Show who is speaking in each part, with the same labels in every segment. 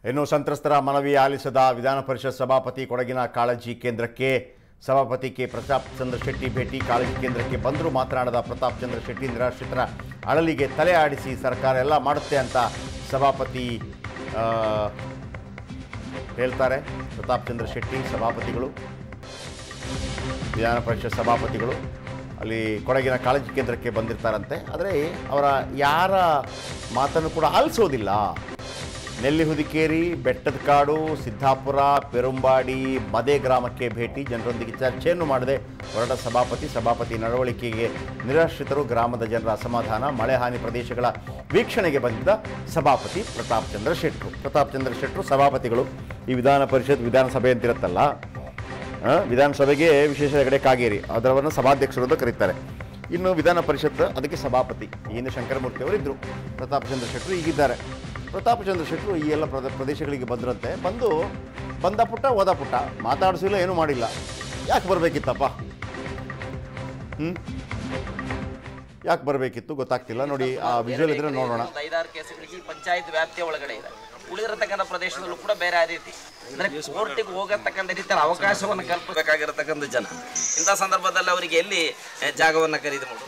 Speaker 1: ಇನ್ನು ಸಂತ್ರಸ್ತರ ಮನವಿ ಆಲಿಸದ ವಿಧಾನ ಪರಿಷತ್ ಸಭಾಪತಿ ಕೊಡಗಿನ ಕಾಳಜಿ ಕೇಂದ್ರಕ್ಕೆ ಸಭಾಪತಿ ಕೆ ಪ್ರತಾಪ್ ಚಂದ್ರ ಶೆಟ್ಟಿ ಭೇಟಿ ಕಾಳಜಿ ಕೇಂದ್ರಕ್ಕೆ ಬಂದರೂ ಮಾತನಾಡದ ಪ್ರತಾಪ್ ಚಂದ್ರ ಶೆಟ್ಟಿ ನಿರಾಶ್ರಿತರ ಅಳಲಿಗೆ ತಲೆ ಆಡಿಸಿ ಸರ್ಕಾರ ಎಲ್ಲ ಮಾಡುತ್ತೆ ಅಂತ ಸಭಾಪತಿ ಆ, ಹೇಳ್ತಾರೆ ಪ್ರತಾಪ್ ಚಂದ್ರ ಶೆಟ್ಟಿ ಸಭಾಪತಿಗಳು ವಿಧಾನ ಪರಿಷತ್ ಸಭಾಪತಿಗಳು ಅಲ್ಲಿ ಕೊಡಗಿನ ಕಾಳಜಿ ಕೇಂದ್ರಕ್ಕೆ ಬಂದಿರ್ತಾರಂತೆ ಆದರೆ ಅವರ ಯಾರ ಮಾತನ್ನು ಕೂಡ ಆಲಿಸೋದಿಲ್ಲ ನೆಲ್ಲಿಹುದಿಕೇರಿ ಬೆಟ್ಟದ ಕಾಡು ಸಿದ್ದಾಪುರ ಪೆರುಂಬಾಡಿ ಮದೆ ಗ್ರಾಮಕ್ಕೆ ಭೇಟಿ ಜನರೊಂದಿಗೆ ಚರ್ಚೆಯನ್ನು ಮಾಡದೆ ಹೊರಟ ಸಭಾಪತಿ ಸಭಾಪತಿ ನಡವಳಿಕೆಗೆ ನಿರಾಶ್ರಿತರು ಗ್ರಾಮದ ಜನರ ಅಸಮಾಧಾನ ಮಳೆ ಹಾನಿ ಪ್ರದೇಶಗಳ ವೀಕ್ಷಣೆಗೆ ಬಂದಿದ್ದ ಸಭಾಪತಿ ಪ್ರತಾಪ್ ಚಂದ್ರ ಶೆಟ್ರು ಪ್ರತಾಪ್ ಚಂದ್ರ ಶೆಟ್ರು ಸಭಾಪತಿಗಳು ಈ ವಿಧಾನ ಪರಿಷತ್ ವಿಧಾನಸಭೆ ಅಂತಿರುತ್ತಲ್ಲ ಆ, ವಿಧಾನಸಭೆಗೆ ವಿಶೇಷ ಹೆಗಡೆ ಕಾಗೇರಿ ಅದರವನ್ನು ಸಭಾಧ್ಯಕ್ಷರು ಅಂತ ಕರೀತಾರೆ ಇನ್ನು ವಿಧಾನ ಪರಿಷತ್ ಅದಕ್ಕೆ ಸಭಾಪತಿ ಈ ಹಿಂದೆ ಶಂಕರಮೂರ್ತಿ ಅವರಿದ್ದರು ಪ್ರತಾಪ್ ಚಂದ್ರ ಶೆಟ್ಟರು ಈಗಿದ್ದಾರೆ ಪ್ರತಾಪ್ ಚಂದ್ರ ಶೆಟ್ಟರು ಈ ಎಲ್ಲ ಪ್ರದ ಪ್ರದೇಶಗಳಿಗೆ ಬಂದರಂತೆ ಬಂದು ಬಂದ ಪುಟ್ಟ ಹೋದ ಪುಟ್ಟ ಮಾತಾಡಿಸಿಲ್ಲ ಏನೂ ಮಾಡಿಲ್ಲ ಯಾಕೆ ಬರಬೇಕಿತ್ತಪ್ಪ ಹ್ಞೂ ಯಾಕೆ ಬರಬೇಕಿತ್ತು ಗೊತ್ತಾಗ್ತಿಲ್ಲ ನೋಡಿ ಆ ವಿಜುವಲ್ ಇದ್ರೆ ನೋಡೋಣ
Speaker 2: ಒಂದು ಐದಾರು ಕೇಸುಗಳಿಗೆ ಪಂಚಾಯತ್ ವ್ಯಾಪ್ತಿಯ ಒಳಗಡೆ ಇದೆ ಉಳಿದಿರತಕ್ಕಂಥ ಪ್ರದೇಶದಲ್ಲೂ ಕೂಡ ಬೇರೆ ಆ ರೀತಿ ಅಂದ್ರೆ ಕೋರ್ಟಿಗೆ ಹೋಗತಕ್ಕಂಥ ರೀತಿಯ ಅವಕಾಶವನ್ನು ಕಲ್ಪಿಸಬೇಕಾಗಿರತಕ್ಕಂಥ ಜನ ಇಂಥ ಸಂದರ್ಭದಲ್ಲಿ ಅವರಿಗೆ ಎಲ್ಲಿ eh, ಜಾಗವನ್ನು ಖರೀದಿ ಮಾಡೋದು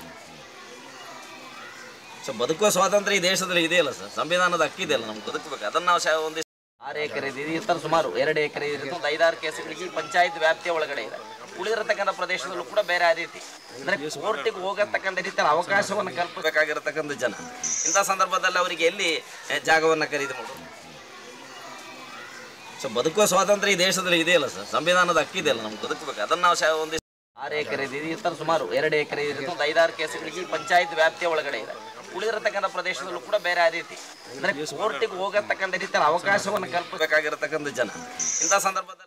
Speaker 2: ಸೊ ಬದುಕುವ ಸ್ವಾತಂತ್ರ್ಯ ಈ ದೇಶದಲ್ಲಿ ಇದೆಯಲ್ಲ ಸರ್ ಸಂವಿಧಾನದ ಹಕ್ಕಿದೆಯಲ್ಲ ನಮ್ಗೆ ಬದುಕಬೇಕು ಅದನ್ನು ನಾವು ಶಾ- ಒಂದಿಷ್ಟು ಆರು ಎಕರೆ ಇದೆ ಈ ಥರ ಸುಮಾರು ಎರಡು ಎಕರೆ ಇದೆ ಒಂದು ಐದಾರು ಕೇಸುಗಳಿಗೆ ಪಂಚಾಯತ್ ವ್ಯಾಪ್ತಿಯ ಒಳಗಡೆ ಇದೆ ಉಳಿದಿರತಕ್ಕಂಥ ಪ್ರದೇಶದಲ್ಲೂ ಕೂಡ ಬೇರೆ ಆ ರೀತಿ ಅಂದ್ರೆ ಕೋರ್ಟಿಗೆ ಹೋಗತಕ್ಕಂಥ ರೀತಿಯ ಅವಕಾಶವನ್ನು ಕಲ್ಪಿಸಬೇಕಾಗಿರತಕ್ಕಂಥ ಜನ ಇಂಥ ಸಂದರ್ಭದಲ್ಲಿ ಅವರಿಗೆ ಎಲ್ಲಿ eh, ಜಾಗವನ್ನು ಖರೀದಿ ಮಾಡೋದು ಸೊ ಬದುಕುವ ಸ್ವಾತಂತ್ರ್ಯ ಈ ದೇಶದಲ್ಲಿ ಇದೆಯಲ್ಲ ಸರ್ ಸಂವಿಧಾನದ ಹಕ್ಕಿದೆಯಲ್ಲ ನಮ್ಗೆ ಬದುಕಬೇಕು ಅದನ್ನು ನಾವು ಶಾ- ಒಂದಿಷ್ಟು ಆರು ಎಕರೆ ಇದೆ ಈ ಥರ ಸುಮಾರು ಎರಡು ಎಕರೆ ಇದೆ ಒಂದು ಐದಾರು ಕೇಸುಗಳಿಗೆ ಪಂಚಾಯತ್ ವ್ಯಾಪ್ತಿಯ ಒಳಗಡೆ ಇದೆ ಉಳಿದಿರತಕ್ಕಂಥ ಪ್ರದೇಶದಲ್ಲೂ ಕೂಡ ಬೇರೆ ಆ ರೀತಿ ಅಂದ್ರೆ ಕೋರ್ಟಿಗೆ ಹೋಗತಕ್ಕಂಥ ರೀತಿಯ ಅವಕಾಶವನ್ನು ಕಲ್ಪಿಸಬೇಕಾಗಿರತಕ್ಕಂಥ ಜನ ಇಂಥ ಸಂದರ್ಭದಲ್ಲಿ